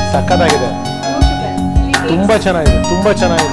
ಸಖತ್ತಾಗಿದೆ ತುಂಬಾ ಚೆನ್ನಾಗಿದೆ ತುಂಬಾ ಚೆನ್ನಾಗಿದೆ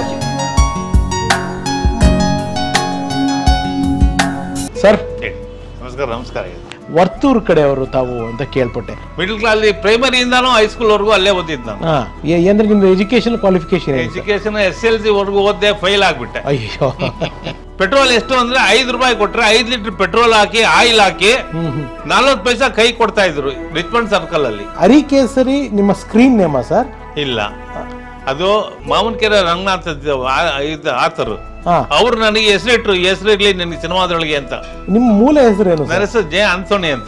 ಸರ್ ಹೇಳಿ ನಮಸ್ಕಾರ ನಮಸ್ಕಾರ ವರ್ತೂರ್ ಕಡೆ ಅವರು ತಾವು ಅಂತ ಕೇಳ್ಪಟ್ಟೆ ಮಿಡಲ್ ಕ್ಲಾಸ್ ಪ್ರೈಮರಿಯಿಂದಾನು ಹೈಸ್ಕೂಲ್ ವರ್ಗೂ ಅಲ್ಲೇ ಓದಿದ್ದು ನಾನು ಹಾ ಏ- ಅಂದ್ರೆ ನಿಮ್ದು ಎಜುಕೇಶನ್ ಕ್ವಾಲಿಫಿಕೇಶನ್ ಏನು ಎಜುಕೇಶನ್ ಎಸ್ ಎಲ್ ಸಿ ವರ್ಗೂ ಓದ್ದೆ ಫೈಲ್ ಆಗ್ಬಿಟ್ಟೆ ಅಯ್ಯೋ ಪೆಟ್ರೋಲ್ ಎಷ್ಟು ಅಂದ್ರೆ ಐದು ರೂಪಾಯಿ ಕೊಟ್ರೆ ಐದು ಲೀಟರ್ ಪೆಟ್ರೋಲ್ ಹಾಕಿ ಆಯಿಲ್ ಹಾಕಿ ಹ್ಮ್ ಹ್ಮ್ ನಲ್ವತ್ತು ಪೈಸಾ ಕೈ ಕೊಡ್ತಾ ಇದ್ರು ರಿಚ್ಮಂಡ್ ಸರ್ಕಲ್ ಅಲ್ಲಿ ಅರಿಕೇಸರಿ ನಿಮ್ಮ ಸ್ಕ್ರೀನ್ ನೇಮ ಸರ್ ಇಲ್ಲ ಅದು ಮಾವನಕೆರೆ ರಂಗನಾಥ್ ಇದು ಆತರು ಹಾ ಅವ್ರು ನನಗೆ ಹೆಸರಿಟ್ರು ಹೆಸರಿರ್ಲಿ ನನಗೆ ಸಿನಿಮಾದೊಳಗೆ ಅಂತ ನಿಮ್ಮ ಮೂಲ ಹೆಸರೇನು ನನ್ನ ಸರ್ ಹೆಸರು ಜೆ ಆಂಥೋನಿ ಅಂತ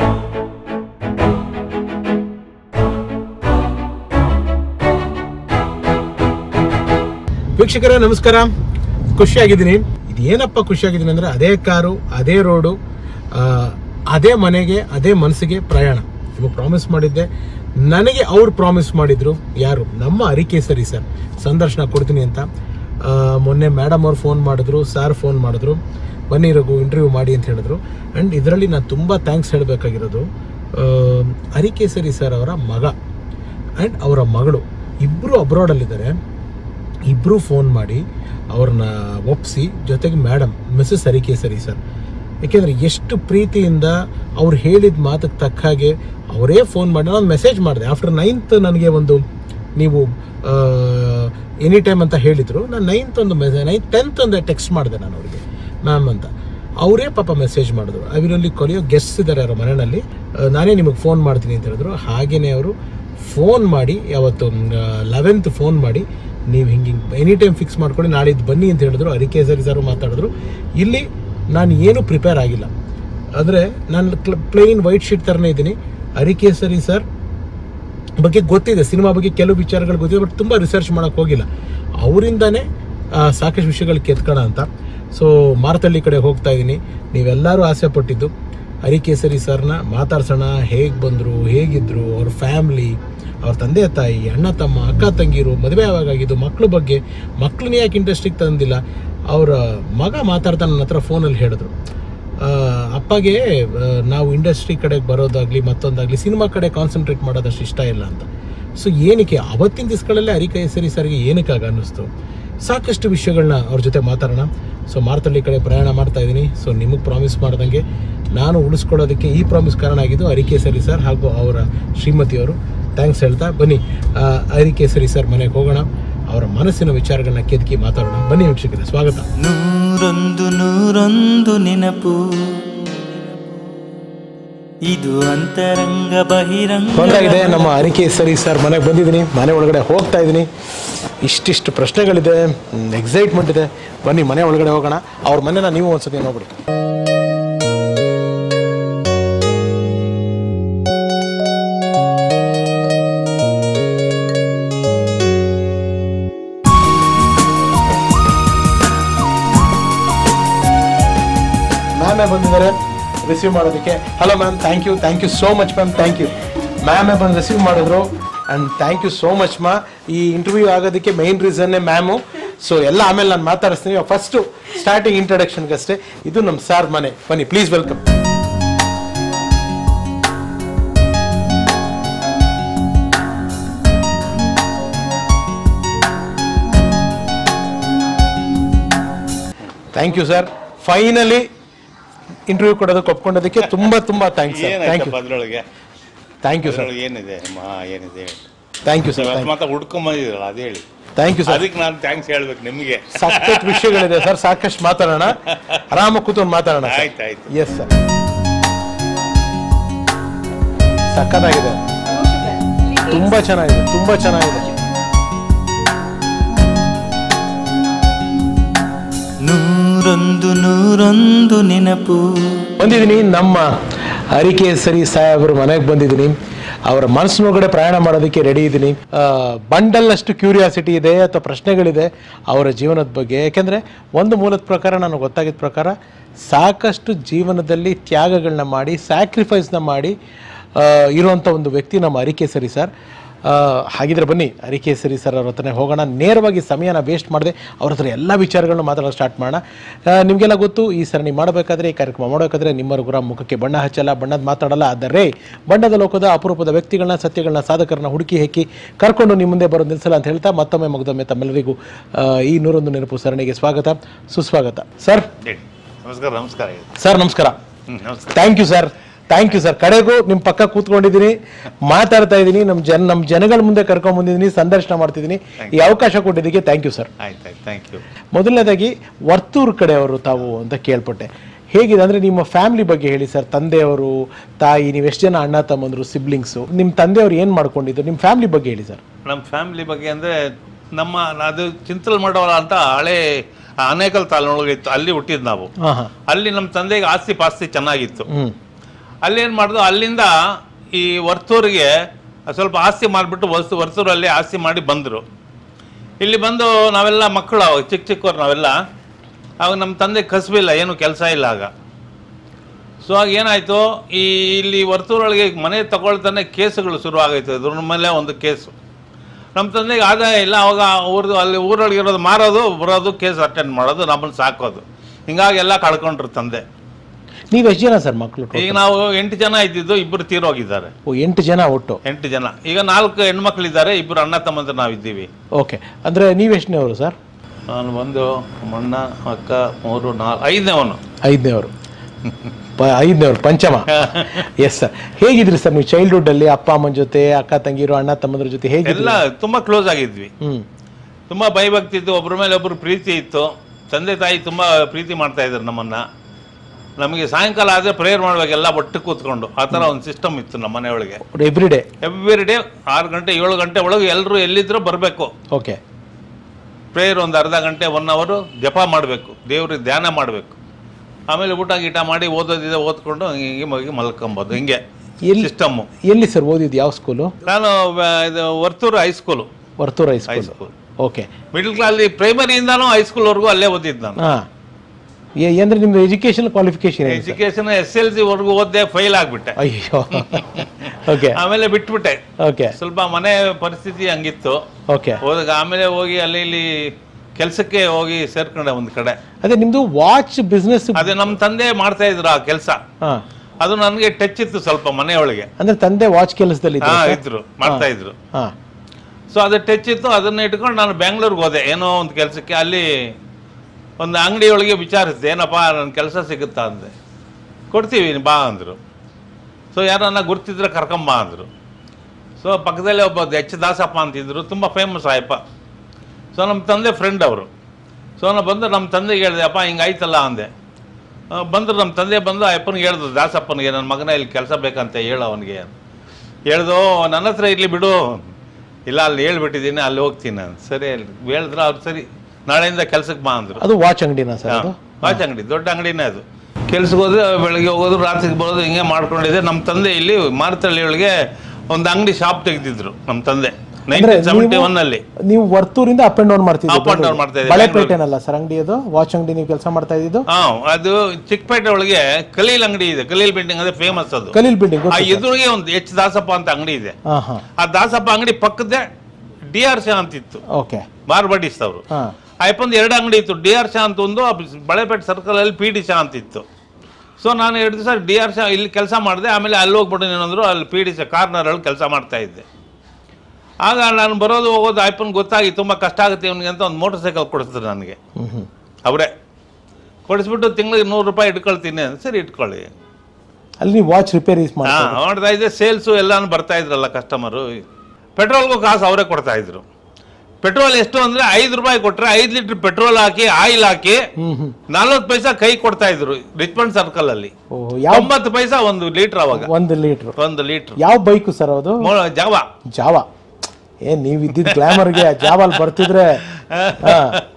ವೀಕ್ಷಕರೇ ನಮಸ್ಕಾರ ಖುಷಿಯಾಗಿದ್ದೀನಿ ಇದೇನಪ್ಪ ಖುಷಿಯಾಗಿದ್ದೀನಿ ಅಂದ್ರೆ ಅದೇ ಕಾರು ಅದೇ ರೋಡು ಆ, ಅದೇ ಮನೆಗೆ ಅದೇ ಮನಸ್ಸಿಗೆ ಪ್ರಯಾಣ ನಿಮಗೆ ಪ್ರಾಮಿಸ್ ಮಾಡಿದ್ದೆ ನನಗೆ ಅವ್ರು ಪ್ರಾಮಿಸ್ ಮಾಡಿದ್ರು ಯಾರು ನಮ್ಮ ಅರಿಕೇಸರಿ ಸರ್ ಸಂದರ್ಶನ ಕೊಡ್ತೀನಿ ಅಂತ ಆ, ಮೊನ್ನೆ ಮೇಡಮ್ ಅವ್ರು ಫೋನ್ ಮಾಡಿದ್ರು ಸರ್ ಫೋನ್ ಮಾಡಿದ್ರು ಬನ್ನಿ ರಘು ಇಂಟರ್ವ್ಯೂ ಮಾಡಿ ಅಂತ ಹೇಳಿದ್ರು ಆ್ಯಂಡ್ ಇದರಲ್ಲಿ ನಾನು ತುಂಬ ಥ್ಯಾಂಕ್ಸ್ ಹೇಳಬೇಕಾಗಿರೋದು ಅರಿಕೇಸರಿ ಸರ್ ಅವರ ಮಗ ಆ್ಯಂಡ್ ಅವರ ಮಗಳು ಇಬ್ಬರು ಅಬ್ರಾಡಲ್ಲಿದ್ದಾರೆ ಇಬ್ಬರು ಫೋನ್ ಮಾಡಿ ಅವ್ರನ್ನ ಒಪ್ಪಿಸಿ ಜೊತೆಗೆ ಮೇಡಮ್ ಮಿಸಸ್ ಹರಿಕೇಸರಿ ಸರ್ ಯಾಕೆಂದರೆ ಎಷ್ಟು ಪ್ರೀತಿಯಿಂದ ಅವ್ರು ಹೇಳಿದ ಮಾತಕ್ಕೆ ತಕ್ಕ ಹಾಗೆ ಅವರೇ ಫೋನ್ ಮಾಡಿ ನಾನು ಮೆಸೇಜ್ ಮಾಡಿದೆ ಆಫ್ಟರ್ ನೈನ್ತ್ ನನಗೆ ಒಂದು ನೀವು ಎನಿ ಟೈಮ್ ಅಂತ ಹೇಳಿದರು ನಾನು ನೈನ್ತ್ ಒಂದು ಮೆಸೇಜ್ ನೈನ್ತ್ ಟೆಂತ್ ಒಂದು ಟೆಕ್ಸ್ಟ್ ಮಾಡಿದೆ ನಾನು ಅವರಿಗೆ ಮ್ಯಾಮ್ ಅಂತ ಅವರೇ ಪಾಪ ಮೆಸೇಜ್ ಮಾಡಿದ್ರು ಅವರಲ್ಲಿ ಕೊನೆಯೋ ಗೆಸ್ಟ್ ಇದ್ದಾರೆ ಅವರ ಮನೆಯಲ್ಲಿ ಆ, ನಾನೇ ನಿಮಗೆ ಫೋನ್ ಮಾಡ್ತೀನಿ ಅಂತ ಹೇಳಿದ್ರು ಹಾಗೇನೆ ಅವರು ಫೋನ್ ಮಾಡಿ ಯಾವತ್ತು ಲೆವೆಂತ್ ಫೋನ್ ಮಾಡಿ ನೀವು ಹಿಂಗೆ ಹಿಂಗೆ ಎನಿ ಟೈಮ್ ಫಿಕ್ಸ್ ಮಾಡ್ಕೊಂಡು ನಾಳಿದ್ದು ಬನ್ನಿ ಅಂತ ಹೇಳಿದ್ರು ಅರಿಕೇಸರಿ ಸರ್ ಮಾತಾಡಿದ್ರು ಇಲ್ಲಿ ನಾನು ಏನು ಪ್ರಿಪೇರ್ ಆಗಿಲ್ಲ ಅಂದರೆ ನಾನು ಪ್ಲೇನ್ ವೈಟ್ ಶೀಟ್ ಥರನೇ ಇದ್ದೀನಿ ಅರಿಕೇಸರಿ ಸರ್ ಬಗ್ಗೆ ಗೊತ್ತಿದೆ ಸಿನಿಮಾ ಬಗ್ಗೆ ಕೆಲವು ವಿಚಾರಗಳು ಗೊತ್ತಿದೆ ಬಟ್ ತುಂಬ ರಿಸರ್ಚ್ ಮಾಡೋಕ್ಕೆ ಹೋಗಿಲ್ಲ ಅವರಿಂದನೇ ಸಾಕಷ್ಟು ವಿಷಯಗಳು ಕೆತ್ಕೋಣ ಅಂತ ಸೊ ಮಾರ್ತಳ್ಳಿ ಕಡೆ ಹೋಗ್ತಾ ಇದ್ದೀನಿ ನೀವೆಲ್ಲರೂ ಆಸೆ ಪಟ್ಟಿದ್ದು ಹರಿಕೇಸರಿ ಸರ್ನ ಮಾತಾಡ್ಸೋಣ ಹೇಗೆ ಬಂದರು ಹೇಗಿದ್ರು ಅವ್ರ ಫ್ಯಾಮ್ಲಿ ಅವ್ರ ತಂದೆ ತಾಯಿ ಅಣ್ಣ ತಮ್ಮ ಅಕ್ಕ ತಂಗಿರು ಮದುವೆ ಯಾವಾಗಾಗಿದ್ದು ಮಕ್ಳ ಬಗ್ಗೆ ಮಕ್ಳನ್ನ ಯಾಕೆ ಇಂಟ್ರೆಸ್ಟಿಗೆ ತಂದಿಲ್ಲ ಅವರ ಮಗ ಮಾತಾಡ್ತಾ ನನ್ನ ಹತ್ರ ಫೋನಲ್ಲಿ ಹೇಳಿದ್ರು ಆ, ಅಪ್ಪಗೆ ಆ, ನಾವು ಇಂಡಸ್ಟ್ರಿ ಕಡೆಗೆ ಬರೋದಾಗ್ಲಿ ಮತ್ತೊಂದಾಗ್ಲಿ ಸಿನಿಮಾ ಕಡೆ ಕಾನ್ಸಂಟ್ರೇಟ್ ಮಾಡೋದಷ್ಟು ಇಷ್ಟ ಇಲ್ಲ ಅಂತ ಸೊ ಏನಕ್ಕೆ ಅವತ್ತಿನ ದಿವಸಗಳಲ್ಲೇ ಅರಿಕ ಹೆಸರಿ ಸರ್ಗೆ ಏನಕ್ಕಾಗ ಅನ್ನಿಸ್ತು ಸಾಕಷ್ಟು ವಿಷಯಗಳನ್ನ ಅವ್ರ ಜೊತೆ ಮಾತಾಡೋಣ ಸೊ ಮಾರ್ತಳ್ಳಿ ಕಡೆ ಪ್ರಯಾಣ ಮಾಡ್ತಾ ಇದ್ದೀನಿ ಸೊ ನಿಮಗೆ ಪ್ರಾಮಿಸ್ ಮಾಡ್ದಂಗೆ ನಾನು ಉಳಿಸ್ಕೊಳ್ಳೋದಕ್ಕೆ ಈ ಪ್ರಾಮಿಸ್ ಕಾರಣ ಆಗಿದ್ದು ಅರಿಕೇಸರಿ ಸರ್ ಹಾಗೂ ಅವರ ಶ್ರೀಮತಿಯವರು ಥ್ಯಾಂಕ್ಸ್ ಹೇಳ್ತಾ ಬನ್ನಿ ಆ, ಅರಿಕೇಸರಿ ಸರ್ ಮನೆಗೆ ಹೋಗೋಣ ಅವರ ಮನಸ್ಸಿನ ವಿಚಾರಗಳನ್ನ ಕೆದಕಿ ಮಾತಾಡೋಣ ಬನ್ನಿ ವೀಕ್ಷಕರೇ ಸ್ವಾಗತ ನೂರೊಂದು ನೂರೊಂದು ನೆನಪು ಇದು ಅಂತರಂಗ ಬಹಿರಂಗ ತೊಂದರೆ ಆಗಿದೆ ನಮ್ಮ ಅರಿಕೆ ಸರಿ ಸರ್ ಮನೆಗೆ ಬಂದಿದ್ದೀನಿ ಮನೆ ಒಳಗಡೆ ಹೋಗ್ತಾ ಇದ್ದೀನಿ ಇಷ್ಟಿಷ್ಟು ಪ್ರಶ್ನೆಗಳಿದೆ ಎಕ್ಸೈಟ್ಮೆಂಟ್ ಇದೆ ಬನ್ನಿ ಮನೆ ಒಳಗಡೆ ಹೋಗೋಣ ಅವ್ರ ಮನೆನ ನೀವು ಒಂದ್ಸತಿ ನೋಡ್ಬಿಡಿ ಮ್ಯಾಮೇ ಬಂದಿದ್ದಾರೆ ರಿಸೀವ್ ಮಾಡೋದಕ್ಕೆ hello ma'am thank you thank you so much ma'am thank you ಮ್ಯಾಮೇ ಬಂದು ರಿಸೀವ್ ಮಾಡಿದ್ರು and thank you so much ma'am ಈ ಇಂಟರ್ವ್ಯೂ ಆಗೋದಕ್ಕೆ ಮೈನ್ ರೀಸನ್ನೇ ಮ್ಯಾಮು ಸೊ ಎಲ್ಲ ಆಮೇಲೆ ನಾನು ಮಾತಾಡಿಸ್ತೀನಿ ಫಸ್ಟು ಸ್ಟಾರ್ಟಿಂಗ್ ಇಂಟ್ರಡಕ್ಷನ್ಗೆ ಅಷ್ಟೇ ಇದು ನಮ್ಮ ಸಾರ್ ಮನೆ ಬನ್ನಿ please welcome thank you sir finally interview ಕೊಡೋದಕ್ಕೆ ಒಪ್ಕೊಂಡೋದಕ್ಕೆ ತುಂಬಾ ತುಂಬಾ ಥ್ಯಾಂಕ್ಸ್ ಸರ್ ಥ್ಯಾಂಕ್ ಏನಾಯ್ತಪ್ಪ ಯು ಅದ್ರೊಳಗೆ ಥ್ಯಾಂಕ್ ಯು ಸರ್ ಅದ್ರೊಳಗೆ ಏನಿದೆ ಮಾ ಏನಿದೆ ಥ್ಯಾಂಕ್ ಯು ಸರ್ ಇವತ್ತು ಮಾತ್ರ ಹುಡ್ಕೊಂಡ್ ಬಂದಿದ್ರಲ್ಲ ಅದು ಹೇಳಿ ಥ್ಯಾಂಕ್ ಯು ಸರ್ ಅದಕ್ಕೆ ನಾನು ಥ್ಯಾಂಕ್ಸ್ ಹೇಳ್ಬೇಕು ನಿಮಗೆ ಸಾಕಷ್ಟು ವಿಷಯಗಳಿದೆ ಸರ್ ಸಾಕಷ್ಟು ಮಾತಾಡೋಣ ಆರಾಮಾಗಿ ಕೂತ್ಕೊಂಡು ಮಾತಾಡೋಣ ಆಯ್ತು ಆಯ್ತು ಎಸ್ ಸರ್ ಸಖತ್ತಾಗಿದೆ ತುಂಬಾ ಚೆನ್ನಾಗಿದೆ ತುಂಬಾ ಚೆನ್ನಾಗಿದೆ ನೂರೊಂದು ನೂರೊಂದು ನೆನಪು ಬಂದಿದ್ದೀನಿ ನಮ್ಮ ಹರಿಕೇಸರಿ ಸಾಹೇಬ್ರ ಮನೆಗೆ ಬಂದಿದ್ದೀನಿ ಅವರ ಮನಸ್ಸಿನೊಳಗಡೆ ಪ್ರಯಾಣ ಮಾಡೋದಕ್ಕೆ ರೆಡಿ ಇದ್ದೀನಿ ಬಂಡಲ್ ಅಷ್ಟು ಕ್ಯೂರಿಯಾಸಿಟಿ ಇದೆ ಅಥವಾ ಪ್ರಶ್ನೆಗಳಿದೆ ಅವರ ಜೀವನದ ಬಗ್ಗೆ ಯಾಕೆಂದರೆ ಒಂದು ಮೂಲದ ಪ್ರಕಾರ ನನಗೆ ಗೊತ್ತಾಗಿದ್ದ ಪ್ರಕಾರ ಸಾಕಷ್ಟು ಜೀವನದಲ್ಲಿ ತ್ಯಾಗಗಳನ್ನ ಮಾಡಿ ಸ್ಯಾಕ್ರಿಫೈಸ್ನ ಮಾಡಿ ಆ, ಇರುವಂಥ ಒಂದು ವ್ಯಕ್ತಿ ನಮ್ಮ ಹರಿಕೇಸರಿ ಸರ್ ಆ, ಹಾಗಿದ್ರೆ ಬನ್ನಿ ಹರಿಕೇಸರಿ ಸರ್ ಅವ್ರ ಹತ್ರನೇ ಹೋಗೋಣ ನೇರವಾಗಿ ಸಮಯನ ವೇಸ್ಟ್ ಮಾಡದೆ ಅವ್ರ ಹತ್ರ ಎಲ್ಲ ವಿಚಾರಗಳನ್ನು ಮಾತಾಡೋಕೆ ಸ್ಟಾರ್ಟ್ ಮಾಡೋಣ ಆ, ನಿಮಗೆಲ್ಲ ಗೊತ್ತು ಈ ಸರಣಿ ಮಾಡಬೇಕಾದ್ರೆ ಈ ಕಾರ್ಯಕ್ರಮ ಮಾಡಬೇಕಾದ್ರೆ ನಿಮ್ಮವರೆಗೂ ಮುಖಕ್ಕೆ ಬಣ್ಣ ಹಚ್ಚಲ್ಲ ಬಣ್ಣದ ಮಾತಾಡಲ್ಲ ಆದರೆ ಬಣ್ಣದ ಲೋಕದ ಅಪರೂಪದ ವ್ಯಕ್ತಿಗಳನ್ನ ಸತ್ಯಗಳನ್ನ ಸಾಧಕರನ್ನ ಹುಡುಕಿ ಹೆಕ್ಕಿ ಕರ್ಕೊಂಡು ನಿಮ್ಮ ಮುಂದೆ ಬರೋ ನಿಲ್ಸಲ್ಲ ಅಂತ ಹೇಳ್ತಾ ಮತ್ತೊಮ್ಮೆ ಮಗದೊಮ್ಮೆ ತಮ್ಮೆಲ್ಲರಿಗೂ ಆ, ಈ ನೂರೊಂದು ನೆನಪು ಸರಣಿಗೆ ಸ್ವಾಗತ ಸುಸ್ವಾಗತ ಸರ್ ಹೇಳಿ ನಮಸ್ಕಾರ ನಮಸ್ಕಾರ ಹೇಳಿ ಸರ್ ನಮಸ್ಕಾರ ಹ್ಮ್, ನಮಸ್ಕಾರ thank you sir thank you sir ಕಡೆಗೂ ನಿಮ್ಮ ಪಕ್ಕ ಕೂತ್ಕೊಂಡಿದ್ದೀನಿ ಮಾತಾಡ್ತಾ ಇದ್ದೀನಿ ನಮ್ಮ ಜನ ನಮ್ಮ ಜನಗಳ ಮುಂದೆ ಕರ್ಕೊಂಡ್ ಬಂದಿದ್ದೀನಿ ಸಂದರ್ಶನ ಮಾಡ್ತಿದ್ದೀನಿ ಈ ಅವಕಾಶ ಕೊಟ್ಟಿದ್ದಕ್ಕೆ ಥ್ಯಾಂಕ್ ಯು ಸರ್ ಆಯ್ತು ಆಯ್ತು ಥ್ಯಾಂಕ್ ಯು ಮೊದಲನೇದಾಗಿ ವರ್ತೂರು ಕಡೆಯವರು ತಾವು ಅಂತ ಕೇಳ್ಪಟ್ಟೆ ಹೇಗಿದೆ ಅಂದರೆ ನಿಮ್ಮ ಫ್ಯಾಮಿಲಿ ಬಗ್ಗೆ ಹೇಳಿ ಸರ್ ತಂದೆಯವರು ತಾಯಿ ನೀವು ಎಷ್ಟು ಜನ ಅಣ್ಣ ತಮ್ಮಂದರು ಸಿಬ್ಲಿಂಗ್ಸು ನಿಮ್ಮ ತಂದೆಯವರು ಏನು ಮಾಡ್ಕೊಂಡಿದ್ದು ನಿಮ್ಮ ಫ್ಯಾಮಿಲಿ ಬಗ್ಗೆ ಹೇಳಿ ಸರ್ ನಮ್ಮ ಫ್ಯಾಮಿಲಿ ಬಗ್ಗೆ ಅಂದರೆ ನಮ್ಮ ಅದು ಚಿಂತಲ್ ಮಾಡೋಲ್ಲ ಅಂತ ಹಳೆ ಆನೇಕಲ್ ತಾಲೂನೊಳಗೆ ಇತ್ತು ಅಲ್ಲಿ ಹುಟ್ಟಿದ್ದು ನಾವು ಹಾಂ ಹಾಂ ಅಲ್ಲಿ ನಮ್ಮ ತಂದೆಗೆ ಆಸ್ತಿ ಪಾಸ್ತಿ ಚೆನ್ನಾಗಿತ್ತು ಹ್ಞೂ ಅಲ್ಲಿ ಏನು ಮಾಡಿದ್ರು ಅಲ್ಲಿಂದ ಈ ವರ್ತೂರಿಗೆ ಸ್ವಲ್ಪ ಆಸ್ತಿ ಮಾಡಿಬಿಟ್ಟು ವಸ್ತು ವರ್ತೂರಲ್ಲಿ ಆಸ್ತಿ ಮಾಡಿ ಬಂದರು ಇಲ್ಲಿ ಬಂದು ನಾವೆಲ್ಲ ಮಕ್ಕಳು ಅವಾಗ ಚಿಕ್ಕ ಚಿಕ್ಕವ್ರು ನಾವೆಲ್ಲ ಅವಾಗ ನಮ್ಮ ತಂದೆ ಕಸಬಿಲ್ಲ ಏನು ಕೆಲಸ ಇಲ್ಲ ಆಗ ಸೊ ಆಗ ಏನಾಯಿತು ಈ ಇಲ್ಲಿ ವರ್ತೂರೊಳಗೆ ಮನೆ ತಗೊಳ್ತಾನೆ ಕೇಸುಗಳು ಶುರು ಆಗೈತೆ ಇದ್ರ ಮೇಲೆ ಒಂದು ಕೇಸು ನಮ್ಮ ತಂದೆಗೆ ಆದಾಯ ಇಲ್ಲ ಅವಾಗ ಊರ್ದು ಅಲ್ಲಿ ಊರೊಳಗೆ ಇರೋದು ಮಾರೋದು ಬರೋದು ಕೇಸ್ ಅಟೆಂಡ್ ಮಾಡೋದು ನಮ್ಮನ್ನು ಸಾಕೋದು ಹಿಂಗಾಗಿ ಎಲ್ಲ ಕಳ್ಕೊಂಡ್ರು ತಂದೆ ನೀವು ಎಷ್ಟು ಜನ ಸರ್ ಮಕ್ಕಳು ಈಗ ನಾವು ಎಂಟು ಜನ ಇದ್ದಿದ್ದು ಇಬ್ಬರು ತೀರೋಗಿದ್ದಾರೆ ಓ ಎಂಟು ಜನ ಒಟ್ಟು ಎಂಟು ಜನ ಈಗ ನಾಲ್ಕು ಹೆಣ್ಮಕ್ಳಿದ್ದಾರೆ ಇಬ್ಬರು ಅಣ್ಣ ತಮ್ಮಂದ್ರೆ ನಾವಿದ್ದೀವಿ ಓಕೆ ಅಂದರೆ ನೀವು ಎಷ್ಟನೇವರು ಸರ್ ನಾನು ಒಂದು ಅಣ್ಣ ಅಕ್ಕ ಮೂರು ನಾಲ್ಕು ಐದನೇವನು ಐದನೇವರು ಪ ಐದನೇವರು ಪಂಚಮ ಎಸ್ ಸರ್ ಹೇಗಿದ್ರಿ ಸರ್ ನೀವು ಚೈಲ್ಡ್ಹುಡ್ ಅಲ್ಲಿ ಅಪ್ಪ ಅಮ್ಮನ ಜೊತೆ ಅಕ್ಕ ತಂಗಿರು ಅಣ್ಣ ತಮ್ಮಂದ್ರ ಜೊತೆ ಹೇಗಿದ್ರಿ ಎಲ್ಲ ತುಂಬ ಕ್ಲೋಸ್ ಆಗಿದ್ವಿ ಹ್ಮ್ ತುಂಬ ಭಯಭಕ್ತಿ ಇತ್ತು ಒಬ್ಬರ ಮೇಲೆ ಒಬ್ಬರು ಪ್ರೀತಿ ಇತ್ತು ತಂದೆ ತಾಯಿ ತುಂಬ ಪ್ರೀತಿ ಮಾಡ್ತಾ ಇದ್ರು ನಮ್ಮನ್ನು ನಮಗೆ ಸಾಯಂಕಾಲ ಆದರೆ ಪ್ರೇಯರ್ ಮಾಡಬೇಕೆಲ್ಲ ಒಟ್ಟು ಕೂತ್ಕೊಂಡು ಆ ಥರ ಒಂದು ಸಿಸ್ಟಮ್ ಇತ್ತು ನಮ್ಮ ಮನೆಯೊಳಗೆ ಎವ್ರಿ ಡೇ ಎವ್ರಿ ಡೇ ಆರು ಗಂಟೆ ಏಳು ಗಂಟೆ ಒಳಗೆ ಎಲ್ಲರೂ ಎಲ್ಲಿದ್ರೂ ಬರಬೇಕು ಓಕೆ ಪ್ರೇಯರ್ ಒಂದು ಅರ್ಧ ಗಂಟೆ ಒನ್ ಅವರು ಜಪ ಮಾಡಬೇಕು ದೇವ್ರಿಗೆ ಧ್ಯಾನ ಮಾಡಬೇಕು ಆಮೇಲೆ ಊಟ ಗೀಟ ಮಾಡಿ ಓದೋದಿದೆ ಓದ್ಕೊಂಡು ಹಿಂಗೆ ಹಿಂಗೆ ಮಗಿ ಮಲ್ಕೊಬೋದು ಹಿಂಗೆ ಎಲ್ಲಿ ಸಿಸ್ಟಮ್ಮು ಎಲ್ಲಿ ಸರ್ ಓದಿದ್ದು ಯಾವ ಸ್ಕೂಲು ನಾನು ವ- ಇದು Varthur high school Varthur high school high school okay middle class ಪ್ರೈಮರಿಯಿಂದನೂ ಹೈಸ್ಕೂಲ್ವರೆಗೂ ಅಲ್ಲೇ ಓದಿದ್ದು ನಾನು ಹಾ ಏ- ಅಂದ್ರೆ ನಿಮ್ದು ಎಜುಕೇಶನ್ ಕ್ವಾಲಿಫಿಕೇಶನ್ ಏನು sir education S L C ವರ್ಗು ಓದ್ದೆ ಫೈಲ್ ಆಗಿಬಿಟ್ಟೆ ಅಯ್ಯೋ ಓಕೆ ಆಮೇಲೆ ಬಿಟ್ಬಿಟ್ಟೆ ಓಕೆ ಸ್ವಲ್ಪ ಮನೆ ಪರಿಸ್ಥಿತಿ ಹಂಗಿತ್ತು ಓಕೆ ಹೋದಾಗ ಆಮೇಲೆ ಹೋಗಿ ಅಲ್ಲಿ ಇಲ್ಲಿ ಕೆಲಸಕ್ಕೆ ಹೋಗಿ ಸೇರ್ಕೊಂಡೆ ಒಂದು ಕಡೆ ಅದೇ ನಿಮ್ದು ವಾಚ್ ಬಿಸ್ನೆಸ್ ಅದೇ ನಮ್ಮ ತಂದೆ ಮಾಡ್ತಾ ಇದ್ರು ಆ ಕೆಲಸ ಹಾ ಅದು ನನಗೆ ಟಚ್ ಇತ್ತು ಸ್ವಲ್ಪ ಮನೆಯೊಳಗೆ ಅಂದ್ರೆ ತಂದೆ ವಾಚ್ ಕೆಲಸದಲ್ಲಿ ಹಾ ಇದ್ರು ಮಾಡ್ತಾ ಇದ್ರು ಹಾ ಸೊ ಅದು ಟಚ್ ಇತ್ತು ಅದನ್ನ ಇಟ್ಕೊಂಡು ನಾನು ಬ್ಯಾಂಗ್ಳೂರ್ಗೆ ಹೋದೆ ಏನೋ ಒಂದು ಕೆಲಸಕ್ಕೆ ಅಲ್ಲಿ ಒಂದು ಅಂಗಡಿಯೊಳಗೆ ವಿಚಾರಿಸಿದೆ ಏನಪ್ಪ ನನ್ನ ಕೆಲಸ ಸಿಗುತ್ತಾ ಅಂದೆ ಕೊಡ್ತೀವಿ ಬಾ ಅಂದರು ಸೊ ಯಾರನ್ನ ಗುರ್ತಿದ್ರೆ ಕರ್ಕೊಂಬ ಅಂದರು ಸೊ ಪಕ್ಕದಲ್ಲೇ ಒಬ್ಬ ಎಚ್ ದಾಸಪ್ಪ ಅಂತಿದ್ರು ತುಂಬ ಫೇಮಸ್ ಆಯಪ್ಪ ಸೊ ನಮ್ಮ ತಂದೆ ಫ್ರೆಂಡ್ ಅವರು ಸೊ ನಾನು ಬಂದು ನಮ್ಮ ತಂದೆಗೆ ಹೇಳಿದೆ ಅಪ್ಪ ಹಿಂಗೆ ಆಯ್ತಲ್ಲ ಅಂದೆ ಆ, ಬಂದ್ರು ನಮ್ಮ ತಂದೆ ಬಂದು ಆ ಅಪ್ಪನಿಗೆ ಹೇಳ್ದು ದಾಸಪ್ಪನಿಗೆ ನನ್ನ ಮಗನ ಇಲ್ಲಿ ಕೆಲಸ ಬೇಕಂತ ಹೇಳು ಅವನಿಗೆ ಹೇಳ್ದು ನನ್ನ ಹತ್ರ ಇರಲಿ ಬಿಡು ಇಲ್ಲ ಅಲ್ಲಿ ಹೇಳ್ಬಿಟ್ಟಿದ್ದೀನಿ ಅಲ್ಲಿ ಹೋಗ್ತೀನಿ ನಾನು ಸರಿ ಹೇಳಿದ್ರೆ ಅವ್ರು ಸರಿ ನಾಳೆಯಿಂದ ಕೆಲ್ಸಕ್ಕೆ ಬಾ ಅಂದರು ಅದು ವಾಚ್ ಅಂಗಡಿನಾ ಸರ್ ಅದು ವಾಚ್ ಅಂಗಡಿ ದೊಡ್ಡ ಅಂಗಡಿನೇ ಅದು ಕೆಲ್ಸಕ್ಕೆ ಹೋದ್ರೆ ಬೆಳಗ್ಗೆ ಹೋಗೋದು ರಾತ್ರಿಗೆ ಬರೋದು ಹಿಂಗೆ ಮಾಡ್ಕೊಂಡಿದ್ದೆ ನಮ್ಮ ತಂದೆ ಇಲ್ಲಿ ಮಾರುತಳ್ಳಿ ಒಳಗೆ ಒಂದು ಅಂಗಡಿ ಶಾಪ್ ತೆಗೆದಿದ್ರು ನಮ್ಮ ತಂದೆ ನೈನ್ಟೀನ್ ಸೆವೆಂಟಿ ಒನ್ ಅಲ್ಲಿ ನೀವು ವರ್ತೂರಿಂದ ಅಪ್ ಅಂಡ್ ಡೌನ್ ಮಾಡ್ತಿದ್ದೀವಿ Up and down ಮಾಡ್ತಾ ಇದ್ದೆ, ಬಳೆಪೇಟೆನಲ್ಲ ಸರ್ ಅಂಗಡಿ ಅದು ವಾಚ್ ಅಂಗಡಿ ನೀವು ಕೆಲಸ ಮಾಡ್ತಾ ಇದ್ದಿದ್ದು ಹಾ ಅದು ಚಿಕ್ಕಪೇಟೆ ಒಳಗೆ ಕಲೀಲ್ ಅಂಗಡಿ ಇದೆ ಕಲೀಲ್ ಬಿಲ್ಡಿಂಗ್ ಅಂದ್ರೆ ಫೇಮಸ್ ಅದು ಕಲೀಲ್ ಬಿಲ್ಡಿಂಗ್ ಆ ಎದುರಿಗೆ ಒಂದು ಎಚ್ ದಾಸಪ್ಪ ಅಂತ ಅಂಗಡಿ ಇದೆ ಹಾ ಹಾ ಆ ದಾಸಪ್ಪ ಅಂಗಡಿ ಪಕ್ಕದೇ ಡಿ ಆರ್ ಶಾ ಅಂತಿತ್ತು ಓಕೆ ಮಾರ್ಬಡಿಸ್ ಅವರು ಹಾ ಅಯ್ಯಪ್ಪಂದು ಎರಡು ಅಂಗಡಿ ಇತ್ತು ಡಿ ಆರ್ ಶಾ ಅಂತ ಒಂದು ಆ ಬಳೆಪೇಟೆ ಸರ್ಕಲಲ್ಲಿ ಪಿ ಡಿ ಶಾ ಅಂತಿತ್ತು ಸೊ ನಾನು ಎರಡು ದಿವಸ ಡಿ ಆರ್ ಶಾ ಇಲ್ಲಿ ಕೆಲಸ ಮಾಡಿದೆ ಆಮೇಲೆ ಅಲ್ಲಿ ಹೋಗ್ಬಿಟ್ಟು ಏನಂದ್ರು ಅಲ್ಲಿ ಪಿ ಡಿ ಶಾ ಕಾರ್ನರಲ್ಲಿ ಕೆಲಸ ಮಾಡ್ತಾ ಇದ್ದೆ ಆಗ ನಾನು ಬರೋದು ಹೋಗೋದು ಅಯ್ಯಪ್ಪನ್ ಗೊತ್ತಾಗಿ ತುಂಬ ಕಷ್ಟ ಆಗುತ್ತೆ ಇವನಿಗೆ ಅಂತ ಒಂದು ಮೋಟರ್ ಸೈಕಲ್ ಕೊಡಿಸಿದ್ರು ನನಗೆ ಹ್ಮ್ ಹ್ಮ್ ಅವರೇ ಕೊಡಿಸ್ಬಿಟ್ಟು ತಿಂಗಳಿಗೆ ನೂರು ರೂಪಾಯಿ ಇಟ್ಕೊಳ್ತೀನಿ ಅಂತ ಸರಿ ಇಟ್ಕೊಳ್ಳಿ ಅಲ್ಲಿ ನೀವು ವಾಚ್ ರಿಪೇರೀಸ್ ಮಾಡಿ ಹಾಂ ಮಾಡ್ತಾ ಇದ್ದೆ ಸೇಲ್ಸು ಎಲ್ಲಾನು ಬರ್ತಾ ಇದ್ರಲ್ಲ ಕಸ್ಟಮರು ಪೆಟ್ರೋಲ್ಗೂ ಕಾಸು ಅವರೇ ಕೊಡ್ತಾ ಇದ್ರು ಪೆಟ್ರೋಲ್ ಎಷ್ಟು ಅಂದ್ರೆ ಐದು ರೂಪಾಯಿ ಕೊಟ್ರೆ ಐದು ಲೀಟರ್ ಪೆಟ್ರೋಲ್ ಹಾಕಿ ಆಯಿಲ್ ಹಾಕಿ ಹ್ಮ್ ಹ್ಮ್ ನಲ್ವತ್ತು ಪೈಸಾ ಕೈ ಕೊಡ್ತಾ ಇದ್ರು ರಿಚ್ಮಂಡ್ ಸರ್ಕಲ್ ಅಲ್ಲಿ ಓ ಯಾವ ತೊಂಬತ್ತು ಪೈಸಾ ಒಂದು ಲೀಟರ್ ಅವಾಗ ಒಂದು ಲೀಟ್ರ್ ಒಂದು ಲೀಟರ್ ಯಾವ ಬೈಕು ಸರ್ ಅದು ಜಾವ ಜಾವ ಏನ್ ನೀವು ಇದ್ದಿದ್ ಗ್ಲಾಮರ್ಗೆ ಜಾವಲ್ ಬರ್ತಿದ್ರೆ ಹಾ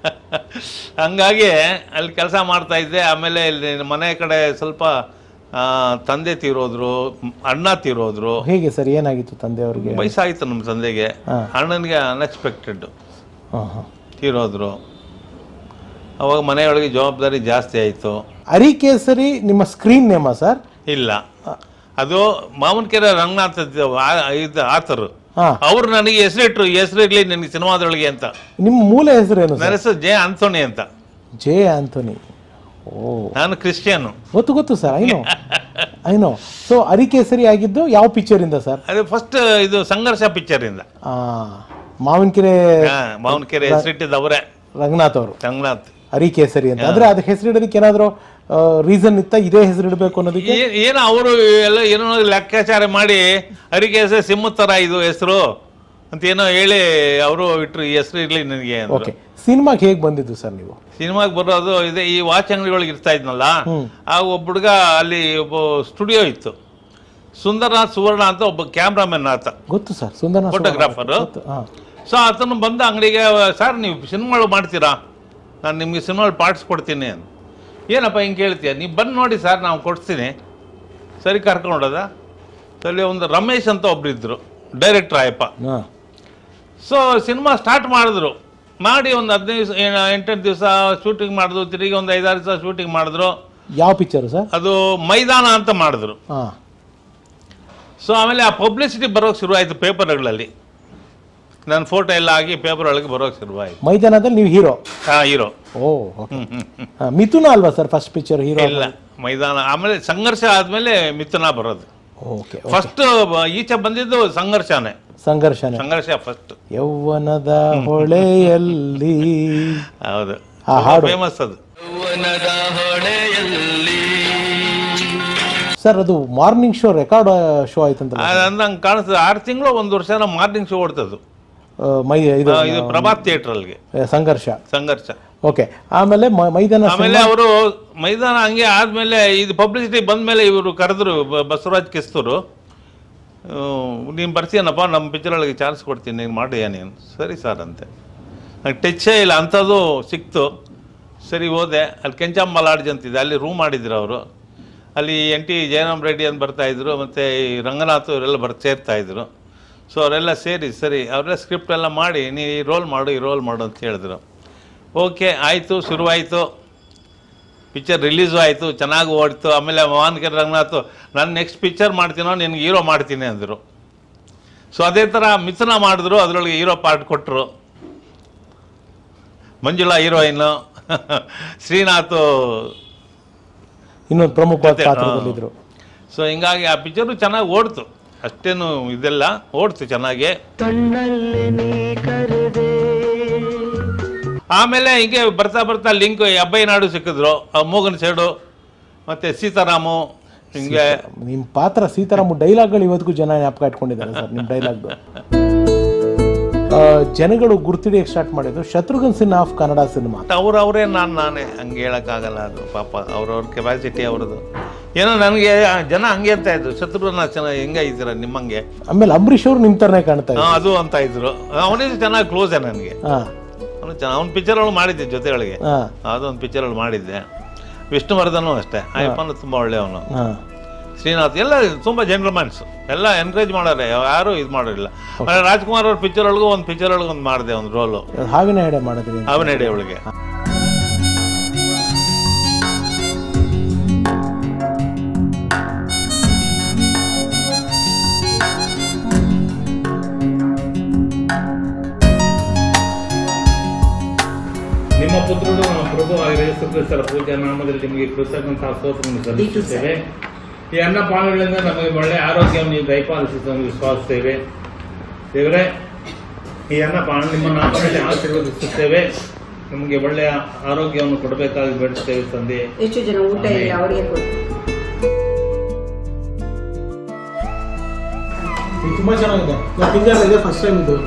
ಹಂಗಾಗಿ ಅಲ್ಲಿ ಕೆಲಸ ಮಾಡ್ತಾ ಇದ್ದೆ ಆಮೇಲೆ ಇಲ್ಲಿ ಮನೆ ಕಡೆ ಸ್ವಲ್ಪ ಆ, ತಂದೆ ತೀರೋದ್ರು ಮ್, ಅಣ್ಣ ತೀರೋದ್ರು ಹೇಗೆ ಸರ್ ಏನಾಗಿತ್ತು ತಂದೆಯವ್ರಿಗೆ ವಯಸ್ಸಾಗಿತ್ತು ನಮ್ಮ ತಂದೆಗೆ ಹಾ. ಅಣ್ಣನಿಗೆ ಅನ್ಎಕ್ಸ್ಪೆಕ್ಟೆಡ್ ಹಾ ಹಾ ತೀರೋದ್ರು ಅವಾಗ ಮನೆಯೊಳಗೆ ಜವಾಬ್ದಾರಿ ಜಾಸ್ತಿ ಆಯಿತು ಅರಿಕೇಸರಿ ನಿಮ್ಮ ಸ್ಕ್ರೀನ್ ನೇಮಾ ಸರ್ ಇಲ್ಲ ಅದು ಮಾವನಕೆರೆ ರಂಗನಾಥ ದ- ಆ- ಇದು ಆತರು ಹಾ ಅವ್ರು ನನಗೆ ಹೆಸರಿಟ್ರು ಹೆಸರು ಇರ್ಲಿ ನಿನಗೆ ಸಿನಿಮಾದೊಳಗೆ ಅಂತ ನಿಮ್ಮ ಮೂಲ ಹೆಸರೇನು ನನ್ನ ಸರ್ ಹೆಸರು ಜೆ ಆಂಥೋನಿ ಅಂತ ಜೆ ಆಂಥೋನಿ ಓ ನಾನು ಕ್ರಿಶ್ಚಿಯನ್ ಗೊತ್ತು ಗೊತ್ತು sir I know I know so Arikesari ಆಗಿದ್ದು ಯಾವ ಪಿಕ್ಚರ್ ಇಂದ ಸರ್ ಅದು ಫಸ್ಟ್ ಇದು ಸಂಘರ್ಷ ಪಿಕ್ಚರ್ ಇಂದ ಆ, ಮಾವಿನಕೆರೆ ಹಾ, ಮಾವನಕೆರೆ ಹೆಸರಿಟ್ಟಿದ್ದು ಅವರೇ ರಂಗನಾಥ್ ಅವರು ರಂಗನಾಥ್ ಅರಿಕೇಸರಿ ಅಂತ ಅಂದ್ರೆ ಅದಕ್ಕೆ ಹೆಸರಿಡೋದಕ್ಕೆ ಏನಾದ್ರು ರೀಸನ್ ಇತ್ತ ಇದೇ ಹೆಸರಿಡಬೇಕು ಅನ್ನೋದಕ್ಕೆ ಏ- ಏನೋ ಅವರು ಎಲ್ಲ ಏನೋ ಲೆಕ್ಕಾಚಾರ ಮಾಡಿ ಅರಿಕೆ ಸಿಂಹ ತರ ಇದು ಹೆಸರು ಅಂತ ಏನೋ ಹೇಳಿ ಅವರು ಇಟ್ರು ಈ ಹೆಸರು ಇರ್ಲಿ ನನಗೆ ಅಂದ್ರು. ಓಕೆ ಸಿನಿಮಾಗೆ ಹೇಗೆ ಬಂದಿದ್ದು ಸರ್ ನೀವು ಸಿನಿಮಾಗೆ ಬರೋದು ಇದೆ ಈ ವಾಚ್ ಅಂಗಡಿಗಳಿಗೆ ಇರ್ತಾ ಇದ್ನಲ್ಲ ಆ ಒಬ್ಬ ಹುಡುಗ ಅಲ್ಲಿ ಒಬ್ಬ ಸ್ಟುಡಿಯೋ ಇತ್ತು ಸುಂದರನಾಥ್ ಸುವರ್ಣ ಅಂತ ಒಬ್ಬ ಕ್ಯಾಮ್ರಾಮನ್ ಆತ ಗೊತ್ತು ಸರ್ ಸುಂದರ ಫೋಟೋಗ್ರಾಫರ್ ಸೊ ಆತನು ಬಂದ ಅಂಗಡಿಗೆ ಸರ್ ನೀವು ಸಿನಿಮಾಗಳು ಮಾಡ್ತೀರಾ ನಾನು ನಿಮಗೆ ಸಿನಿಮಾಗಳು ಪಾರ್ಟ್ಸ್ ಕೊಡ್ತೀನಿ ಅಂತ ಏನಪ್ಪ ಹಿಂಗೆ ಕೇಳ್ತೀಯ ನೀವು ಬಂದು ನೋಡಿ ಸರ್ ನಾವು ಕೊಡ್ತೀನಿ ಸರಿ ಕರ್ಕೊಂಡು ಹೊಡೋದ ಅಲ್ಲಿ ಒಂದು ರಮೇಶ್ ಅಂತ ಒಬ್ರು ಇದ್ದರು ಡೈರೆಕ್ಟ್ರ್ ಆಯಪ್ಪ ಹಾಂ ಸೊ ಸಿನಿಮಾ ಸ್ಟಾರ್ಟ್ ಮಾಡಿದ್ರು ಮಾಡಿ ಒಂದು ಹದಿನೈದು ಎಂಟೆಂಟು ದಿವಸ ಶೂಟಿಂಗ್ ಮಾಡಿದ್ರು ತಿರುಗಿ ಒಂದು ಐದಾರು ದಿವಸ ಶೂಟಿಂಗ್ ಮಾಡಿದ್ರು ಯಾವ ಪಿಕ್ಚರು ಸರ್ ಅದು ಮೈದಾನ ಅಂತ ಮಾಡಿದ್ರು ಹಾಂ ಸೊ ಆಮೇಲೆ ಆ ಪಬ್ಲಿಸಿಟಿ ಬರೋಕ್ಕೆ ಶುರುವಾಯಿತು ಪೇಪರ್ಗಳಲ್ಲಿ ನನ್ನ ಫೋಟೋ ಎಲ್ಲ ಆಗಿ ಪೇಪರ್ ಒಳಗೆ ಬರೋಕ್ಕೆ ಶುರುವಾಯಿತು ಮೈದಾನದಲ್ಲಿ ನೀವು ಹೀರೋ ಹಾಂ ಹೀರೋ ಓ ಓಕೆ ಮಿಥುನ ಅಲ್ವಾ ಸರ್ ಫಸ್ಟ್ ಪಿಕ್ಚರ್ ಹೀರೋ ಇಲ್ಲ ಮೈದಾನ ಆಮೇಲೆ ಸಂಘರ್ಷ ಆದಮೇಲೆ ಮಿಥುನ ಬರೋದು ಓಕೆ ಫಸ್ಟ್ ಈಚೆ ಬಂದಿದ್ದು ಸಂಘರ್ಷನೇ ಸಂಘರ್ಷನೆ ಸಂಘರ್ಷ ಫಸ್ಟ್ ಯೌವನದ ಹೊಳೆಯಲ್ಲಿ ಹೌದು ಆ ಹಾಡು. ಫೇಮಸ್ ಅದು ಸರ್ ಅದು ಮಾರ್ನಿಂಗ್ ಶೋ ರೆಕಾರ್ಡ್ ಶೋ ಆಯ್ತಂತಲ್ಲ ನಂಗೆ ಕಾಣಿಸ್ತದೆ ಆರು ತಿಂಗಳು ಒಂದು ವರ್ಷ ಮಾರ್ನಿಂಗ್ ಶೋ ಓಡ್ತದ್ದು ಆ, ಮೈ ಇದು ಆ, ಇದು ಪ್ರಭಾತ್ ಥಿಯೇಟ್ರಲ್ಗೆ ಆ, ಸಂಘರ್ಷ ಸಂಘರ್ಷ ಓಕೆ ಆಮೇಲೆ ಮ- ಮೈದಾನ ಆಮೇಲೆ ಅವರು ಮೈದಾನ ಹಂಗೆ ಆದ್ಮೇಲೆ ಇದು ಪಬ್ಲಿಸಿಟಿ ಬಂದ್ಮೇಲೆ ಇವರು ಕರೆದ್ರು ಬ- ಬಸವರಾಜ್ ಕಿಸ್ತೂರು ನೀನು ಬರ್ತೀಯನಪ್ಪ ನಮ್ಮ ಪಿಕ್ಚರ್ ಒಳಗೆ ಚಾನ್ಸ್ ಕೊಡ್ತೀನಿ ನೀನು ಮಾಡಿಯ ನೀನು ಸರಿ ಸರ್ ಅಂತೆ ನಂಗೆ ಟಚ್ಚೇ ಇಲ್ಲ ಅಂಥದ್ದು ಸಿಕ್ತು ಸರಿ ಹೋದೆ ಅಲ್ಲಿ ಕೆಂಚಾಂಬ ಲಾಡ್ಜ್ ಅಂತಿದೆ ಅಲ್ಲಿ ರೂಮ್ ಮಾಡಿದ್ರು ಅವರು ಅಲ್ಲಿ ಎನ್ ಟಿ ಜಯರಾಮ್ ರೆಡ್ಡಿ ಅಂತ ಬರ್ತಾಯಿದ್ರು ಮತ್ತು ಈ ರಂಗನಾಥ್ ಇವರೆಲ್ಲ ಬರ್ ಸೇರ್ತಾಯಿದ್ರು ಸೊ ಅವರೆಲ್ಲ ಸೇರಿ ಸರಿ ಅವರೆಲ್ಲ ಸ್ಕ್ರಿಪ್ಟ್ ಎಲ್ಲ ಮಾಡಿ ನೀ ಈ ರೋಲ್ ಮಾಡು ಈ ರೋಲ್ ಮಾಡು ಅಂತ ಹೇಳಿದ್ರು ಓಕೆ ಆಯಿತು ಶುರುವಾಯಿತು ಪಿಕ್ಚರ್ ರಿಲೀಸು ಆಯಿತು ಚೆನ್ನಾಗಿ ಓಡಿತು ಆಮೇಲೆ ಮಹಾನ್ಕೆರೆ ರಂಗನಾಥ್ ನಾನು ನೆಕ್ಸ್ಟ್ ಪಿಕ್ಚರ್ ಮಾಡ್ತೀನೋ ನಿನ್ಗೆ ಹೀರೋ ಮಾಡ್ತೀನಿ ಅಂದರು ಸೊ ಅದೇ ಥರ ಮಿಥುನ ಮಾಡಿದ್ರು ಅದರೊಳಗೆ ಹೀರೋ ಪಾರ್ಟ್ ಕೊಟ್ಟರು ಮಂಜುಳಾ ಹೀರೋಯಿನ್ನು ಶ್ರೀನಾಥ್ ಇನ್ನೊಂದು ಪ್ರಮುಖವಾದ ಜೊತೆ, ಪಾತ್ರದಲ್ಲಿದ್ರು ಸೊ ಹಿಂಗಾಗಿ ಆ ಪಿಕ್ಚರು ಚೆನ್ನಾಗಿ ಓಡ್ತು ಅಷ್ಟೇನು ಇದೆಲ್ಲ ಓಡ್ತು ಚೆನ್ನಾಗಿ ಆಮೇಲೆ ಹಿಂಗೆ ಬರ್ತಾ ಬರ್ತಾ ಲಿಂಕ್ ಅಬ್ಬಯ್ಯ ನಾಡು ಸಿಕ್ಕಿದ್ರು ಆ ಮೂಗನ್ ಸೈಡು ಮತ್ತೆ ಸೀತಾರಾಮು ಹಿಂಗೆ ನಿಮ್ಮ ಪಾತ್ರ ಸೀತಾರಾಮ ಡೈಲಾಗ್ಗಳು ಇವತ್ತಿಗೂ ಜನ ಜ್ಞಾಪಕ ಇಟ್ಕೊಂಡಿದ್ದಾರೆ ಸರ್ ನಿಮ್ಮ ಡೈಲಾಗ್ ಜನಗಳು ಗುರ್ತಿಡಿಯಕ್ಕೆ ಸ್ಟಾರ್ಟ್ ಮಾಡಿದ್ದು ಶತ್ರುಘ್ನ ಸಿನ್ಹಾ ಆಫ್ ಕನ್ನಡ ಸಿನಿಮಾ ಅವ್ರು ಅವರೇ ನಾನು ನಾನೇ ಹಂಗೆ ಹೇಳೋಕ್ಕಾಗಲ್ಲ ಅದು ಪಾಪ ಅವ್ರವ್ರ ಕೆಪಾಸಿಟಿ ಅವ್ರದ್ದು ಏನೋ ನನಗೆ ಜನ ಹಂಗೆ ಅಂತ ಇದ್ರು ಶತ್ರುಘ್ನ ಚೆನ್ನಾಗಿ ಹೆಂಗೆ ಇದ್ದೀರ ನಿಮ್ಮಂಗೆ ಆಮೇಲೆ ಅಂಬರೀಷ್ ಅವರು ನಿಮ್ಮ ಥರನೇ ಕಾಣ್ತಾ ಹಾ, ಅದು ಅಂತ ಇದ್ರು ಅವನಿಗೆ ಚೆನ್ನಾಗಿ ಕ್ಲೋಸೇ ನನಗೆ ಹಾಂ ಅವನು ಚೆನ್ನಾಗಿ ಅವ್ನ ಪಿಕ್ಚರ್ಗಳು ಮಾಡಿದ್ದೆ ಜೊತೆಗಳಿಗೆ ಹಾಂ ಅದೊಂದು ಪಿಕ್ಚರ್ಗಳು ಮಾಡಿದ್ದೆ ವಿಷ್ಣುವರ್ಧನು ಅಷ್ಟೇ ಅಯ್ಯಪ್ಪನು ತುಂಬ ಒಳ್ಳೆಯವನು ಹಾಂ ಶ್ರೀನಾಥ್ ಎಲ್ಲ ತುಂಬ ಜೆಂಟಲ್ಮನ್ಸ್ ಎಲ್ಲ ಎನ್ಕರೇಜ್ ಮಾಡೋರೆ ಯಾರು ಇದು ಮಾಡೋರಿಲ್ಲ ಆಮೇಲೆ ರಾಜ್ಕುಮಾರ್ ಅವ್ರ ಪಿಕ್ಚರ್ ಒಳಗೂ ಒಂದು ಪಿಕ್ಚರ್ ಒಳಗೆ ಒಂದು ಮಾಡಿದೆ ಒಂದು ರೋಲು ಹಾವಿನ ಎಡೆ ಮಾಡಿದ್ರಿ ಅಂತ. ಅವನಡೆ ಅವಳಿಗೆ ನಿಮ್ಮ ಪುತ್ರರು ನಮ್ಮ ಪ್ರಭು ಯೇಸು ಕ್ರಿಸ್ತರ ಪೂಜಾ ನಾಮದಲ್ಲಿ ನಿಮಗೆ ಕೃತಜ್ಞತ ಸ್ತೋತ್ರವನ್ನು ಸಲ್ಲಿಸುತ್ತೇವೆ ಈ ಅನ್ನ ಪಾನಗಳಿಂದ ನಮಗೆ ಒಳ್ಳೆಯ ಆರೋಗ್ಯವನ್ನು ನೀವು ದಯಪಾಲಿಸುತ್ತ ವಿಶ್ವಾಸಿಸ್ತೇವೆ ದೇವರೇ ಈ ಅನ್ನ ಪಾನ ನಿಮ್ಮ ನಾಮದಲ್ಲಿ ಆಶೀರ್ವದಿಸುತ್ತೇವೆ ನಮಗೆ ಒಳ್ಳೆಯ ಆರೋಗ್ಯವನ್ನು ಕೊಡಬೇಕಾಗಿ ಬೇಡಿಸ್ತೇವೆ ತಂದೆ ಎಷ್ಟು ಜನ ಊಟ ಇಲ್ಲ ಅವರಿಗೆ ಕೊಟ್ಟು ಇದು ತುಂಬಾ ಚೆನ್ನಾಗಿದೆ ನಾವು ತಿಂಗಳ ಇದೆ ಫಸ್ಟ್ ಟೈಮ್ ಇದು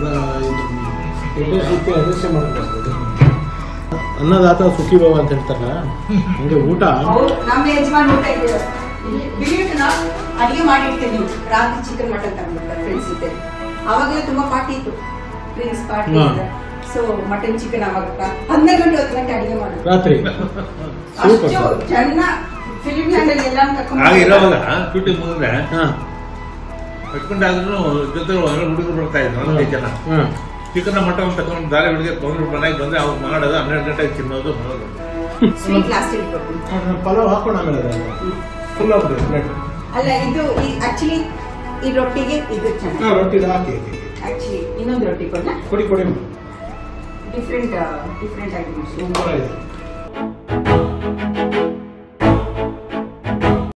ಅದೃಶ್ಯ ಮಾಡ್ಬೋದು ಅನ್ನದಾತ ಸುಖಿ ಭವ ಅಂತ ಹೇಳ್ತಾರಲ್ಲ ಹಂಗೆ ಊಟ ಅವ್ರು ನಮ್ಮ ಯಜಮಾನ್ ಊಟ ಇದೆ ಬಿಲಿಯಟ್ ನಾವು ಅಡಿಗೆ ಮಾಡಿರ್ತೀವಿ ರಾತ್ರಿ ಚಿಕನ್ ಮಟನ್ ತಗೊಂಡ್ಬಿಡ್ತಾರೆ ಫ್ರೆಂಡ್ಸ್ ಇದ್ದಾರೆ ಅವಾಗಲೇ ತುಂಬಾ ಪಾರ್ಟಿ ಇತ್ತು ಫ್ರೆಂಡ್ಸ್ ಪಾರ್ಟಿ ಹಾ. ಸೊ ಮಟನ್ ಚಿಕನ್ ಅವಾಗ ಹನ್ನೆರಡು ಗಂಟೆ ಹತ್ತು ಗಂಟೆ ಅಡಿಗೆ ಮಾಡೋದು ರಾತ್ರಿ ಅಷ್ಟು ಸೂಪರ್ ಜನ ಫಿಲಿಮ್ ನಲ್ಲಿ ಎಲ್ಲ ಆಗ ಇರೋವಾಗ ಶೂಟಿಂಗ್ ಮುಗಿದ್ರೆ ಹಾಂ ಕಟ್ಕೊಂಡಾದ್ರೂ ಜೊತೆ ಹುಡುಗರು ಬರ್ತಾ ಇದ್ರು ಹದಿನೈದು ಜನ ಹಾಂ ಚಿಕನ್ ಮಟನ್ ತಗೊಂಡು ದಾರಿ ಹುಡುಗಿ ತೊಗೊಂಡು ಮನೆಗೆ ಬಂದ್ರೆ ಅವ್ರು ಮಾಡೋದು ಹನ್ನೆರಡು ಗಂಟೆಗೆ ತಿನ್ನೋದು ಮಾಡೋದು ಸ್ವೀಟ್ ಲಾಸ್ಟ್ ಇಟ್ಕೊಟ್ಟು ಪಲಾವ್ ಹಾಕೊಂಡು ಆಮೇಲೆ ಫುಲ್ ಆಫ್ ಪ್ಲೇಟ್ ಅಲ್ಲ ಇದು ಆಕ್ಚುಲಿ ಈ ರೊಟ್ಟಿಗೆ ಇದು ಚೆನ್ನಾಗಿ ಹಾಂ ರೊಟ್ಟಿ ಹಾಕಿ ಹಾಕಿ, ಹಾಕಿ. ಆಕ್ಚುಲಿ ಇನ್ನೊಂದು ರೊಟ್ಟಿ ಕೊಡ ಕೊಡಿ ಕೊಡಿ ಡಿಫ್ರೆಂಟ್ ಡಿಫ್ರೆಂಟ್ ಆಗಿ ಮಾಡಿ ಸೂಪರ್ ಆಗಿದೆ